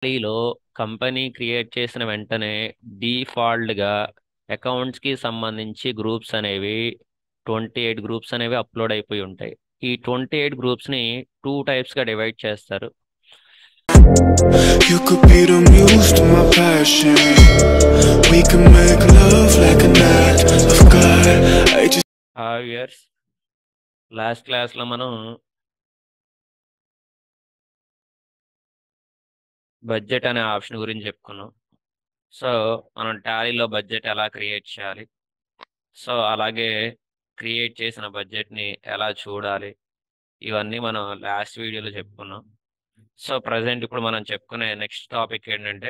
టాలీలో company create చేసిన వెంటనే డిఫాల్ట్గా అకౌంట్స్కి సంబంధించి గ్రూప్స్ అనేవి ట్వంటీ ఎయిట్ గ్రూప్స్ అనేవి అప్లోడ్ అయిపోయి ఉంటాయి ఈ ట్వంటీ ఎయిట్ గ్రూప్స్ని టూ టైప్స్గా డివైడ్ చేస్తారు You could be the muse to my passion. We can make love like an act of God. I just have years last క్లాస్లో మనం బడ్జెట్ అనే ఆప్షన్ గురించి చెప్పుకున్నాం సో మనం టాలీలో బడ్జెట్ ఎలా క్రియేట్ చేయాలి సో అలాగే క్రియేట్ చేసిన బడ్జెట్ని ఎలా చూడాలి ఇవన్నీ మనం లాస్ట్ వీడియోలో చెప్పుకున్నాం సో ప్రజెంట్ ఇప్పుడు మనం చెప్పుకునే నెక్స్ట్ టాపిక్ ఏంటంటే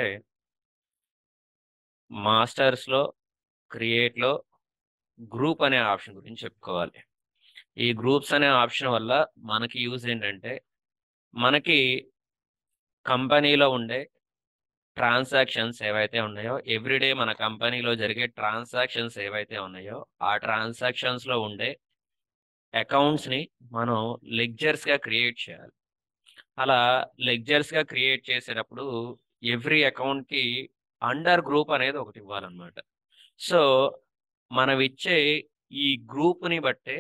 మాస్టర్స్లో క్రియేట్లో గ్రూప్ అనే ఆప్షన్ గురించి చెప్పుకోవాలి ఈ గ్రూప్స్ అనే ఆప్షన్ వల్ల మనకి యూజ్ ఏంటంటే మనకి కంపెనీలో ఉండే ట్రాన్సాక్షన్స్ ఏవైతే ఉన్నాయో ఎవ్రీడే మన కంపెనీలో జరిగే ట్రాన్సాక్షన్స్ ఏవైతే ఉన్నాయో ఆ ట్రాన్సాక్షన్స్లో ఉండే అకౌంట్స్ని మనం లెక్చర్స్గా క్రియేట్ చేయాలి అలా లెక్చర్స్గా క్రియేట్ చేసేటప్పుడు ఎవ్రీ అకౌంట్కి అండర్ గ్రూప్ అనేది ఒకటి ఇవ్వాలన్నమాట సో మనం ఇచ్చే ఈ గ్రూప్ని బట్టే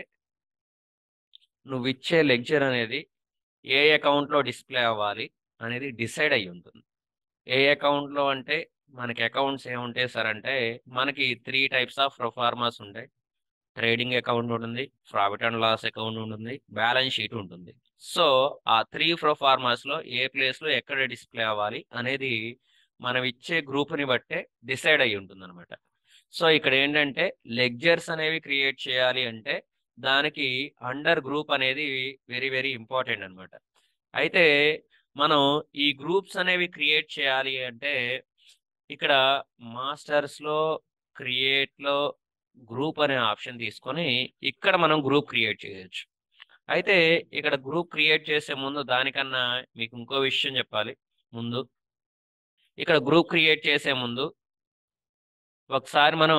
నువ్వు ఇచ్చే లెక్చర్ అనేది ఏ అకౌంట్లో డిస్ప్లే అవ్వాలి అనేది డిసైడ్ అయి ఉంటుంది ఏ అకౌంట్లో అంటే మనకి అకౌంట్స్ ఏముంటాయి సార్ అంటే మనకి త్రీ టైప్స్ ఆఫ్ ప్రొఫార్మాస్ ఉంటాయి ట్రేడింగ్ అకౌంట్ ఉంటుంది ప్రాఫిట్ అండ్ లాస్ అకౌంట్ ఉంటుంది బ్యాలెన్స్ షీట్ ఉంటుంది సో ఆ త్రీ ప్రొఫార్మాస్లో ఏ ప్లేస్లో ఎక్కడ డిస్ప్లే అవ్వాలి అనేది మనం ఇచ్చే గ్రూప్ని బట్టే డిసైడ్ అయి ఉంటుంది అనమాట సో ఇక్కడ ఏంటంటే లెక్చర్స్ అనేవి క్రియేట్ చేయాలి అంటే దానికి అండర్ గ్రూప్ అనేది వెరీ వెరీ ఇంపార్టెంట్ అనమాట అయితే మనం ఈ గ్రూప్స్ అనేవి క్రియేట్ చేయాలి అంటే ఇక్కడ మాస్టర్స్లో క్రియేట్లో గ్రూప్ అనే ఆప్షన్ తీసుకొని ఇక్కడ మనం గ్రూప్ క్రియేట్ చేయొచ్చు అయితే ఇక్కడ గ్రూప్ క్రియేట్ చేసే ముందు దానికన్నా మీకు ఇంకో విషయం చెప్పాలి ముందు ఇక్కడ గ్రూప్ క్రియేట్ చేసే ముందు ఒకసారి మనం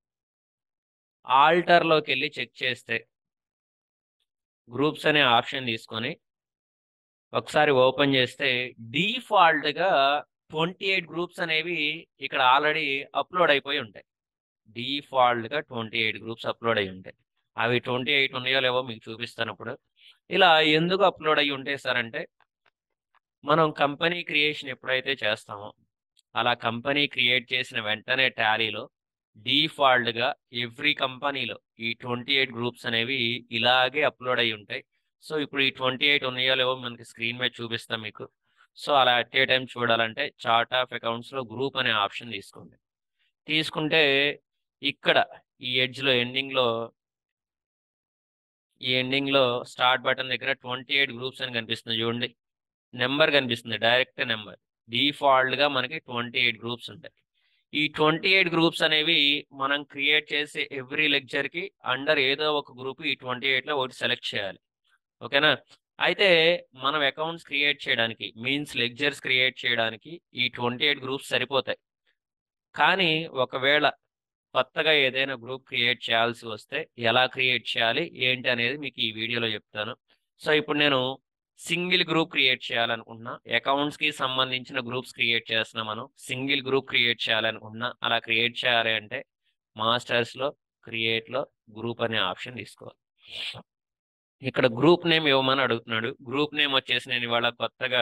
ఆల్టర్లోకి వెళ్ళి చెక్ చేస్తే గ్రూప్స్ అనే ఆప్షన్ తీసుకొని ఒకసారి ఓపెన్ చేస్తే డిఫాల్ట్గా ట్వంటీ ఎయిట్ గ్రూప్స్ అనేవి ఇక్కడ ఆల్రెడీ అప్లోడ్ అయిపోయి ఉంటాయి డిఫాల్ట్గా ట్వంటీ ఎయిట్ గ్రూప్స్ అప్లోడ్ అయి ఉంటాయి అవి ట్వంటీ ఎయిట్ ఉన్నాయో లేవో మీకు చూపిస్తాను ఇప్పుడు ఇలా ఎందుకు అప్లోడ్ అయ్యి ఉంటాయి సార్ అంటే మనం కంపెనీ క్రియేషన్ ఎప్పుడైతే చేస్తామో అలా కంపెనీ క్రియేట్ చేసిన వెంటనే టాలీలో డిఫాల్ట్గా ఎవ్రీ కంపెనీలో ఈ ట్వంటీ ఎయిట్ గ్రూప్స్ అనేవి ఇలాగే అప్లోడ్ అయి ఉంటాయి సో ఇప్పుడు ఈ ట్వంటీ ఎయిట్ ఉన్నాయో లేవో మనకి స్క్రీన్ మీద చూపిస్తాం మీకు సో అలా అట్ ఏ టైం చూడాలంటే చార్ట్ ఆఫ్ అకౌంట్స్లో గ్రూప్ అనే ఆప్షన్ తీసుకోండి తీసుకుంటే ఇక్కడ ఈ ఎడ్జ్లో ఎండింగ్లో ఈ ఎండింగ్లో స్టార్ట్ బటన్ దగ్గర ట్వంటీ ఎయిట్ గ్రూప్స్ అని కనిపిస్తుంది చూడండి నెంబర్ కనిపిస్తుంది డైరెక్ట్ నెంబర్ డిఫాల్ట్గా మనకి ట్వంటీ ఎయిట్ గ్రూప్స్ ఉంటాయి ఈ ట్వంటీ ఎయిట్ గ్రూప్స్ అనేవి మనం క్రియేట్ చేసే ఎవ్రీ లెక్చర్కి అండర్ ఏదో ఒక గ్రూప్ ఈ ట్వంటీ ఎయిట్లో ఒకటి సెలెక్ట్ చేయాలి ఓకేనా అయితే మనం అకౌంట్స్ క్రియేట్ చేయడానికి మీన్స్ లెక్చర్స్ క్రియేట్ చేయడానికి ఈ ట్వంటీ ఎయిట్ గ్రూప్స్ సరిపోతాయి కానీ ఒకవేళ కొత్తగా ఏదైనా గ్రూప్ క్రియేట్ చేయాల్సి వస్తే ఎలా క్రియేట్ చేయాలి ఏంటి అనేది మీకు ఈ వీడియోలో చెప్తాను సో ఇప్పుడు నేను సింగిల్ గ్రూప్ క్రియేట్ చేయాలనుకుంటున్నా అకౌంట్స్ కి సంబంధించిన గ్రూప్స్ క్రియేట్ చేస్తున్నాం మనం సింగిల్ గ్రూప్ క్రియేట్ చేయాలనుకుంటున్నా అలా క్రియేట్ చేయాలి అంటే మాస్టర్స్ లో క్రియేట్ లో గ్రూప్ అనే ఆప్షన్ తీసుకోవాలి ఇక్కడ గ్రూప్ నేమ్ ఇవ్వమని అడుగుతున్నాడు గ్రూప్ నేమ్ వచ్చేసి నేను ఇవాళ కొత్తగా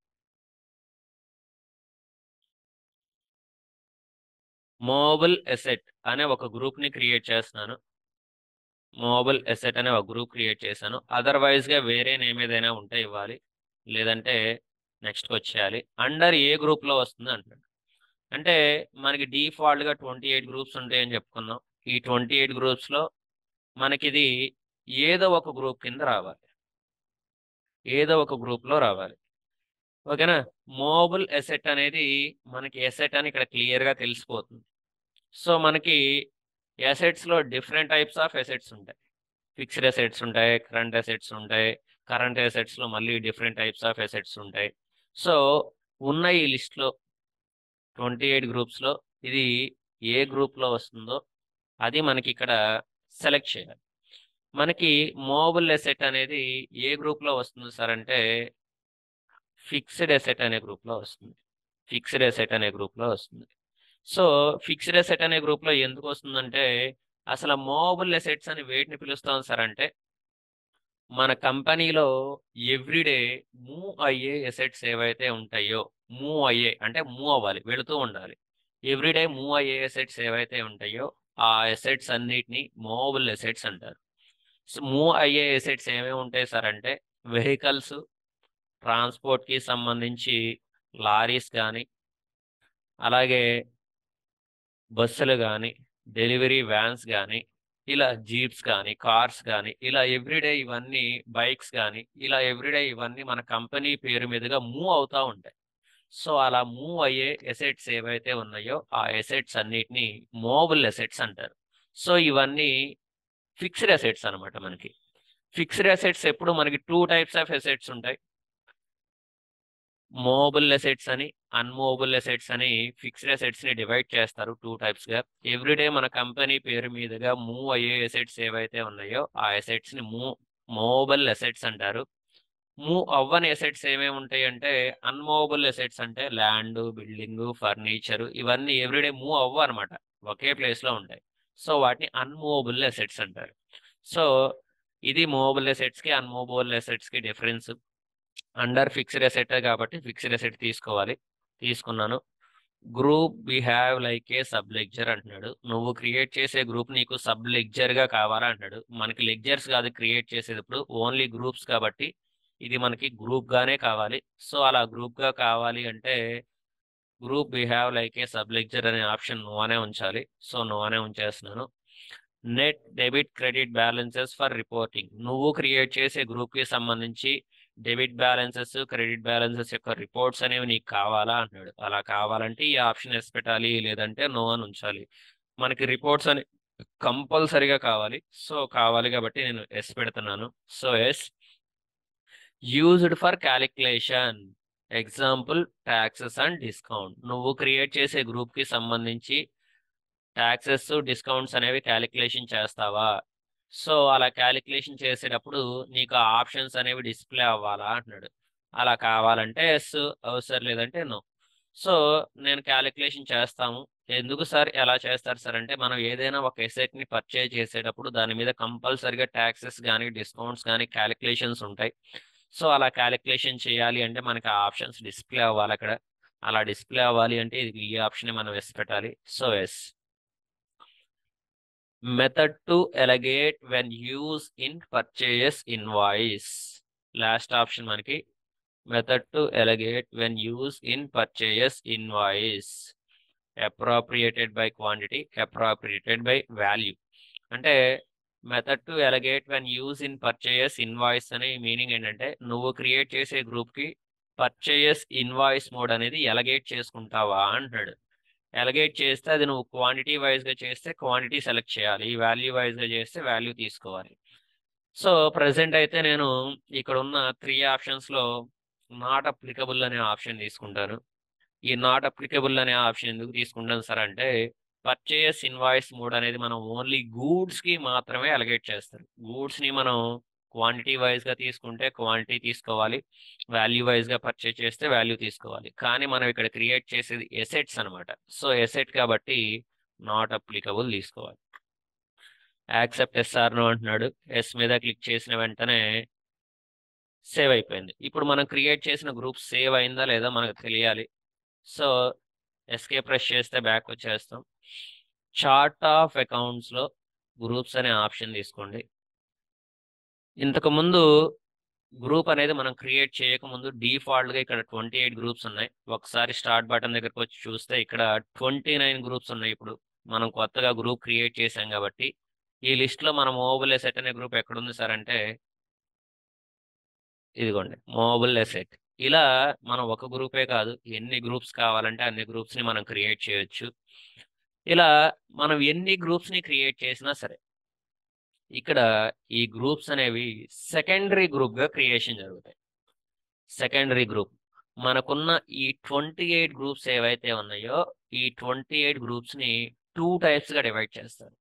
మోబుల్ ఎసెట్ అనే ఒక గ్రూప్ ని క్రియేట్ చేస్తున్నాను మోబుల్ ఎసెట్ అనే ఒక గ్రూప్ క్రియేట్ చేశాను అదర్వైజ్ గా వేరే నేమ్ ఏదైనా ఉంటే ఇవ్వాలి లేదంటే నెక్స్ట్ వచ్చేయాలి అండర్ ఏ గ్రూప్ లో వస్తుంది అంటాడు అంటే మనకి డిఫాల్ట్ గా ట్వంటీ ఎయిట్ గ్రూప్స్ ఉంటాయని చెప్పుకున్నాం ఈ ట్వంటీ ఎయిట్ గ్రూప్స్ లో మనకి ఇది ఏదో ఒక గ్రూప్ కింద రావాలి ఏదో ఒక గ్రూప్ లో రావాలి ఓకేనా మోబుల్ ఎసెట్ అనేది మనకి ఎసెట్ అని ఇక్కడ క్లియర్ గా తెలిసిపోతుంది సో మనకి ఎసెట్స్ లో డిఫరెంట్ టైప్స్ ఆఫ్ ఎసెట్స్ ఉంటాయి ఫిక్స్డ్ ఎసెట్స్ ఉంటాయి కరెంట్ ఎసెట్స్ ఉంటాయి కరెంట్ ఎసెట్స్ లో మళ్ళీ డిఫరెంట్ టైప్స్ ఆఫ్ ఎసెట్స్ ఉంటాయి సో ఉన్న ఈ లిస్ట్ లో ట్వంటీ ఎయిట్ గ్రూప్స్ లో ఇది ఏ గ్రూప్ లో వస్తుందో అది మనకి ఇక్కడ సెలెక్ట్ చేయాలి మనకి మోబుల్ ఎసెట్ అనేది ఏ గ్రూప్ లో వస్తుంది సార్ అంటే ఫిక్స్డ్ ఎసెట్ అనే గ్రూప్ లో వస్తుంది ఫిక్స్డ్ ఎసెట్ అనే గ్రూప్ లో వస్తుంది సో ఫిక్స్డ్ ఎసెట్ అనే గ్రూప్ లో ఎందుకు వస్తుందంటే అసలు మూవబుల్ ఎసెట్స్ అని వేటిని పిలుస్తాం సార్ అంటే మన కంపెనీలో ఎవ్రీడే మూవ్ అయ్యే ఎసెట్స్ ఏవైతే ఉంటాయో మూవ్ అయ్యే అంటే మూవ్ అవ్వాలి వెళుతూ ఉండాలి ఎవ్రీడే మూవ్ అయ్యే ఎసెట్స్ ఏవైతే ఉంటాయో ఆ ఎసెట్స్ అన్నిటిని మూవబుల్ ఎసెట్స్ అంటారు సో మూవ్ అయ్యే ఎసెట్స్ ఏమేమి ఉంటాయి సార్ అంటే వెహికల్స్ ట్రాన్స్పోర్ట్ కి సంబంధించి లారీస్ కానీ అలాగే బస్సులు కానీ డెలివరీ వ్యాన్స్ కానీ ఇలా జీప్స్ కానీ కార్స్ కానీ ఇలా ఎవ్రీడే ఇవన్నీ బైక్స్ కానీ ఇలా ఎవ్రీడే ఇవన్నీ మన కంపెనీ పేరు మీదుగా మూవ్ అవుతూ ఉంటాయి సో అలా మూవ్ అయ్యే ఎసెట్స్ ఏవైతే ఉన్నాయో ఆ ఎసెట్స్ అన్నిటిని మూవబుల్ ఎసెట్స్ అంటారు సో ఇవన్నీ ఫిక్స్డ్ ఎసెట్స్ అన్నమాట మనకి ఫిక్స్డ్ ఎసెట్స్ ఎప్పుడు మనకి టూ టైప్స్ ఆఫ్ ఎసెట్స్ ఉంటాయి మూవబుల్ ఎసెట్స్ అని అన్మూవబుల్ ఎసెట్స్ అని ఫిక్స్డ్ ఎసెట్స్ ని డివైడ్ చేస్తారు టూ టైప్స్ గా ఎవ్రీడే మన కంపెనీ పేరు మీదుగా మూవ్ అయ్యే ఎసెట్స్ ఏవైతే ఉన్నాయో ఆ ఎసెట్స్ ని మూవ్ మూవబుల్ ఎసెట్స్ అంటారు మూవ్ అవ్వని ఎసెట్స్ ఏమేమి ఉంటాయి అంటే అన్మూవబుల్ ఎసెట్స్ అంటే ల్యాండ్ బిల్డింగ్ ఫర్నిచర్ ఇవన్నీ ఎవ్రీడే మూవ్ అవ్వ అనమాట ఒకే ప్లేస్ లో ఉంటాయి సో వాటిని అన్మూవబుల్ ఎసెట్స్ అంటారు సో ఇది మూవబుల్ ఎసెట్స్ కి అన్మూవబుల్ ఎసెట్స్ కి డిఫరెన్స్ అండర్ ఫిక్స్డ్ ఎసెట్ కాబట్టి ఫిక్స్డ్ ఎసెట్ తీసుకోవాలి తీసుకున్నాను group we have like a sub ledger అంటున్నాడు నువ్వు క్రియేట్ చేసే గ్రూప్ నీకు సబ్ లెక్చర్ గా కావాలా అంటాడు మనకి లెక్చర్స్ కాదు క్రియేట్ చేసేటప్పుడు ఓన్లీ గ్రూప్స్ కాబట్టి ఇది మనకి గ్రూప్ గానే కావాలి సో అలా గ్రూప్ గా కావాలి అంటే group we have like a sub ledger అనే ఆప్షన్ నో అనే ఉంచాలి సో నో అనే ఉంచేస్తున్నాను net debit credit balances for reporting నువ్వు క్రియేట్ చేసే గ్రూప్ కి సంబంధించి డెబిట్ బ్యాలెన్సెస్ క్రెడిట్ బ్యాలెన్సెస్ యొక్క రిపోర్ట్స్ అనేవి నీకు కావాలా అన్నాడు అలా కావాలంటే ఈ ఆప్షన్ ఎస్ పెట్టాలి లేదంటే నో అని ఉంచాలి మనకి రిపోర్ట్స్ అని కంపల్సరీగా కావాలి సో కావాలి కాబట్టి నేను ఎస్ పెడుతున్నాను so yes used for calculation example taxes and discount నువ్వు క్రియేట్ చేసే గ్రూప్ కి సంబంధించి ట్యాక్సెస్ డిస్కౌంట్స్ అనేవి క్యాలిక్యులేషన్ చేస్తావా సో అలా క్యాలిక్యులేషన్ చేసేటప్పుడు నీకు ఆ ఆప్షన్స్ అనేవి డిస్ప్లే అవ్వాలా అంటున్నాడు అలా కావాలంటే ఎస్ అవసరం లేదంటే నో సో నేను క్యాలిక్యులేషన్ చేస్తాము ఎందుకు సార్ ఎలా చేస్తారు సార్ అంటే మనం ఏదైనా ఒక ఎసెట్ ని పర్చేజ్ చేసేటప్పుడు దాని మీద కంపల్సరిగా ట్యాక్సెస్ కానీ డిస్కౌంట్స్ కానీ క్యాలిక్యులేషన్స్ ఉంటాయి సో అలా క్యాలిక్యులేషన్ చేయాలి అంటే మనకి ఆ ఆప్షన్స్ డిస్ప్లే అవ్వాలి అక్కడ అలా డిస్ప్లే అవ్వాలి అంటే ఇది ఈ ఆప్షన్ మనం ఎస్ పెట్టాలి so yes method to allocate when use in purchase invoice last option మనకి method to allocate when use in purchase invoice appropriated by quantity appropriated by value అంటే method to allocate when use in purchase invoice అనే meaning ఏంటంటే నువ్వు create చేసే group కి purchase invoice mode అనేది ఎలగేట్ చేసుకుంటావా అంటున్నాడు ఎలగేట్ చేస్తే అది నువ్వు క్వాంటిటీ వైజ్ గా చేస్తే క్వాంటిటీ సెలెక్ట్ చేయాలి వాల్యూ వైజ్ గా చేస్తే వాల్యూ తీసుకోవాలి సో ప్రజెంట్ అయితే నేను ఇక్కడ ఉన్న త్రీ ఆప్షన్స్ లో నాట్ అప్లికబుల్ అనే ఆప్షన్ తీసుకుంటాను ఈ నాట్ అప్లికబుల్ అనే ఆప్షన్ ఎందుకు తీసుకుంటాను సార్ అంటే పర్చేయస్ ఇన్వాయిస్ మోడ్ అనేది మనం ఓన్లీ గూడ్స్ కి మాత్రమే అలగేట్ చేస్తారు గూడ్స్ ని మనం క్వాంటిటీ వైజ్ గా తీసుకుంటే క్వాంటిటీ తీసుకోవాలి వాల్యూ వైజ్ గా పర్చేజ్ చేస్తే వాల్యూ తీసుకోవాలి కానీ మనం ఇక్కడ క్రియేట్ చేసేది ఎసెట్స్ అనమాట సో ఎసెట్ కాబట్టి నాట్ అప్లికబుల్ తీసుకోవాలి యాక్సెప్ట్ ఎస్ఆర్ నో అంటున్నాడు ఎస్ మీద క్లిక్ చేసిన వెంటనే సేవ్ అయిపోయింది ఇప్పుడు మనం క్రియేట్ చేసిన గ్రూప్ సేవ్ అయిందా లేదా మనకు తెలియాలి సో ఎస్కే ప్రెస్ చేస్తే బ్యాక్ వచ్చేస్తాం చార్ట్ ఆఫ్ అకౌంట్స్ లో గ్రూప్స్ అనే ఆప్షన్ తీసుకోండి ఇంతకు ముందు గ్రూప్ అనేది మనం క్రియేట్ చేయకముందు డిఫాల్ట్ గా ఇక్కడ ట్వంటీ ఎయిట్ గ్రూప్స్ ఉన్నాయి ఒకసారి స్టార్ట్ బటన్ దగ్గరకు వచ్చి చూస్తే ఇక్కడ ట్వంటీ నైన్ గ్రూప్స్ ఉన్నాయి ఇప్పుడు మనం కొత్తగా గ్రూప్ క్రియేట్ చేసాం కాబట్టి ఈ లిస్ట్ లో మన మోబుల్ ఎసెట్ అనే గ్రూప్ ఎక్కడుంది సార్ అంటే ఇదిగోండి మోబుల్ ఎసెట్ ఇలా మనం ఒక గ్రూపే కాదు ఎన్ని గ్రూప్స్ కావాలంటే అన్ని గ్రూప్స్ ని మనం క్రియేట్ చేయొచ్చు ఇలా మనం ఎన్ని గ్రూప్స్ ని క్రియేట్ చేసినా సరే ఇక్కడ ఈ గ్రూప్స్ అనేవి సెకండరీ గ్రూప్ గా క్రియేషన్ జరుగుతాయి సెకండరీ గ్రూప్ మనకున్న ఈ ట్వంటీ ఎయిట్ గ్రూప్స్ ఏవైతే ఉన్నాయో ఈ ట్వంటీ ఎయిట్ గ్రూప్స్ ని టూ టైప్స్ గా డివైడ్ చేస్తారు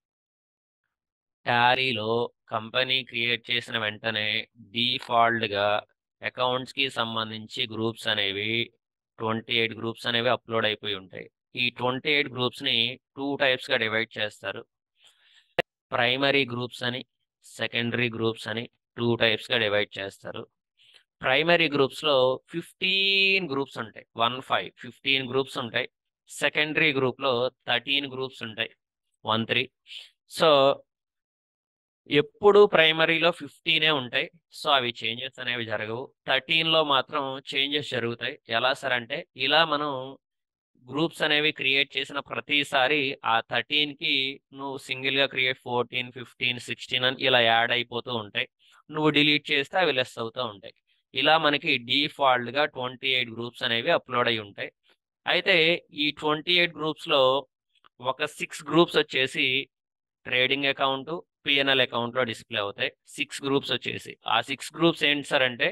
టారీలో కంపెనీ క్రియేట్ చేసిన వెంటనే డిఫాల్ట్ గా అకౌంట్స్ కి సంబంధించి గ్రూప్స్ అనేవి ట్వంటీ ఎయిట్ గ్రూప్స్ అనేవి అప్లోడ్ అయిపోయి ఉంటాయి ఈ ట్వంటీ ఎయిట్ గ్రూప్స్ని టూ టైప్స్గా డివైడ్ చేస్తారు ప్రైమరీ గ్రూప్స్ అని సెకండరీ గ్రూప్స్ అని టూ టైప్స్గా డివైడ్ చేస్తారు ప్రైమరీ గ్రూప్స్లో ఫిఫ్టీన్ గ్రూప్స్ ఉంటాయి వన్ ఫైవ్ ఫిఫ్టీన్ గ్రూప్స్ ఉంటాయి సెకండరీ గ్రూప్లో థర్టీన్ గ్రూప్స్ ఉంటాయి వన్ త్రీ సో ఎప్పుడు ప్రైమరీలో ఫిఫ్టీనే ఉంటాయి సో అవి చేంజెస్ అనేవి జరగవు థర్టీన్లో మాత్రం చేంజెస్ జరుగుతాయి ఎలా సార్ అంటే ఇలా మనం గ్రూప్స్ అనేవి క్రియేట్ చేసిన ప్రతిసారి ఆ థర్టీన్కి నువ్వు సింగిల్గా క్రియేట్ ఫోర్టీన్ ఫిఫ్టీన్ సిక్స్టీన్ అని ఇలా యాడ్ అయిపోతూ ఉంటాయి నువ్వు డిలీట్ చేస్తే అవి లెస్ అవుతూ ఉంటాయి ఇలా మనకి డిఫాల్ట్గా ట్వంటీ ఎయిట్ గ్రూప్స్ అనేవి అప్లోడ్ అయి ఉంటాయి అయితే ఈ ట్వంటీ ఎయిట్ గ్రూప్స్లో ఒక సిక్స్ గ్రూప్స్ వచ్చేసి ట్రేడింగ్ అకౌంట్ పిఎన్ఎల్ అకౌంట్లో డిస్ప్లే అవుతాయి సిక్స్ గ్రూప్స్ వచ్చేసి ఆ సిక్స్ గ్రూప్స్ ఏంటి సార్ అంటే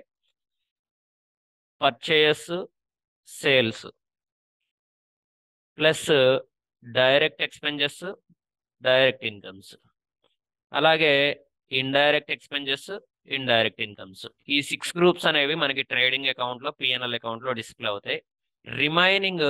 purchase sales plus direct expenses direct incomes అలాగే ఇండైరెక్ట్ ఎక్స్పెన్సెస్ ఇండైరెక్ట్ ఇన్కమ్స్ ఈ సిక్స్ గ్రూప్స్ అనేవి మనకి ట్రేడింగ్ అకౌంట్లో పిఎన్ఎల్ అకౌంట్లో డిస్ప్లే అవుతాయి రిమైనింగ్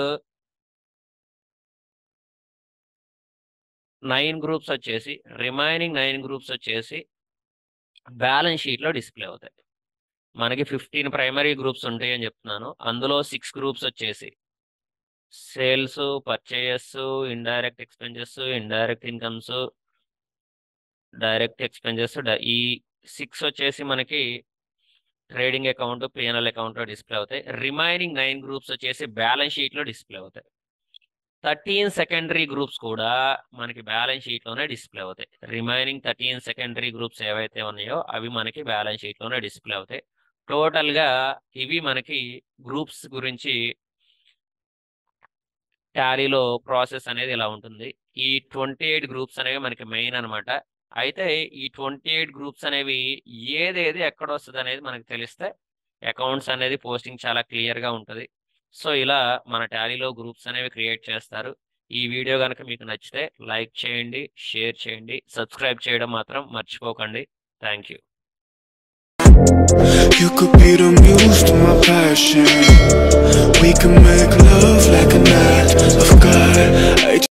నైన్ గ్రూప్స్ వచ్చేసి రిమైనింగ్ నైన్ గ్రూప్స్ వచ్చేసి బ్యాలెన్స్ షీట్లో డిస్ప్లే అవుతాయి మనకి ఫిఫ్టీన్ ప్రైమరీ గ్రూప్స్ ఉంటాయి అని చెప్తున్నాను అందులో సిక్స్ గ్రూప్స్ వచ్చేసి sales purchase indirect expenses indirect incomes direct expenses ఈ సిక్స్ వచ్చేసి మనకి ట్రేడింగ్ అకౌంట్ పిఎన్ఎల్ అకౌంట్లో డిస్ప్లే అవుతాయి రిమైనింగ్ నైన్ గ్రూప్స్ వచ్చేసి బ్యాలెన్స్ షీట్లో డిస్ప్లే అవుతాయి థర్టీన్ సెకండరీ గ్రూప్స్ కూడా మనకి బ్యాలెన్స్ షీట్లోనే డిస్ప్లే అవుతాయి రిమైనింగ్ థర్టీన్ సెకండరీ గ్రూప్స్ ఏవైతే ఉన్నాయో అవి మనకి బ్యాలెన్స్ షీట్లోనే డిస్ప్లే అవుతాయి టోటల్గా ఇవి మనకి గ్రూప్స్ గురించి టాలీలో ప్రాసెస్ అనేది ఇలా ఉంటుంది ఈ ట్వంటీ ఎయిట్ గ్రూప్స్ అనేవి మనకి మెయిన్ అనమాట అయితే ఈ ట్వంటీ ఎయిట్ గ్రూప్స్ అనేవి ఏదేది ఎక్కడ వస్తుంది అనేది మనకు తెలిస్తే అకౌంట్స్ అనేది పోస్టింగ్ చాలా క్లియర్గా ఉంటుంది సో ఇలా మన టాలీలో గ్రూప్స్ అనేవి క్రియేట్ చేస్తారు ఈ వీడియో కనుక మీకు నచ్చితే లైక్ చేయండి షేర్ చేయండి సబ్స్క్రైబ్ చేయడం మాత్రం మర్చిపోకండి thank you You could be the muse to my passion. We can make love like an act of God. I